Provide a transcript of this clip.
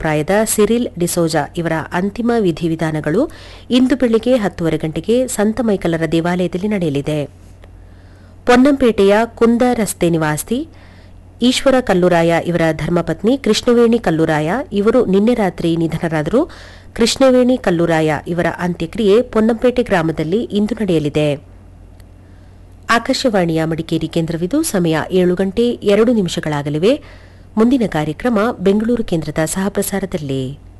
ಪ್ರಾಯದ ಸಿರಿಲ್ ಡಿಸೋಜಾ ಇವರ ಅಂತಿಮ ವಿಧಿವಿಧಾನಗಳು ಇಂದು ಬೆಳಿಗ್ಗೆ ಹತ್ತುವರೆ ಗಂಟೆಗೆ ಸಂತ ಮೈಕಲರ ದೇವಾಲಯದಲ್ಲಿ ನಡೆಯಲಿದೆ ಪೊನ್ನಂಪೇಟೆಯ ಕುಂದ ರಸ್ತೆ ನಿವಾಸಿ ಈಶ್ವರ ಕಲ್ಲುರಾಯ ಇವರ ಧರ್ಮಪತ್ನಿ ಕೃಷ್ಣವೇಣಿ ಕಲ್ಲುರಾಯ ಇವರು ನಿನ್ನೆ ರಾತ್ರಿ ನಿಧನರಾದರು ಕೃಷ್ಣವೇಣಿ ಕಲ್ಲುರಾಯ ಇವರ ಅಂತ್ಯಕ್ರಿಯೆ ಪೊನ್ನಂಪೇಟೆ ಗ್ರಾಮದಲ್ಲಿ ಇಂದು ನಡೆಯಲಿದೆ ಆಕಾಶವಾಣಿಯ ಮಡಿಕೇರಿ ಕೇಂದ್ರವಿದು ಸಮಯ ಏಳು ಗಂಟೆ ಎರಡು ನಿಮಿಷಗಳಾಗಲಿವೆ ಮುಂದಿನ ಕಾರ್ಯಕ್ರಮ ಬೆಂಗಳೂರು ಕೇಂದ್ರದ ಸಹಪ್ರಸಾರದಲ್ಲಿ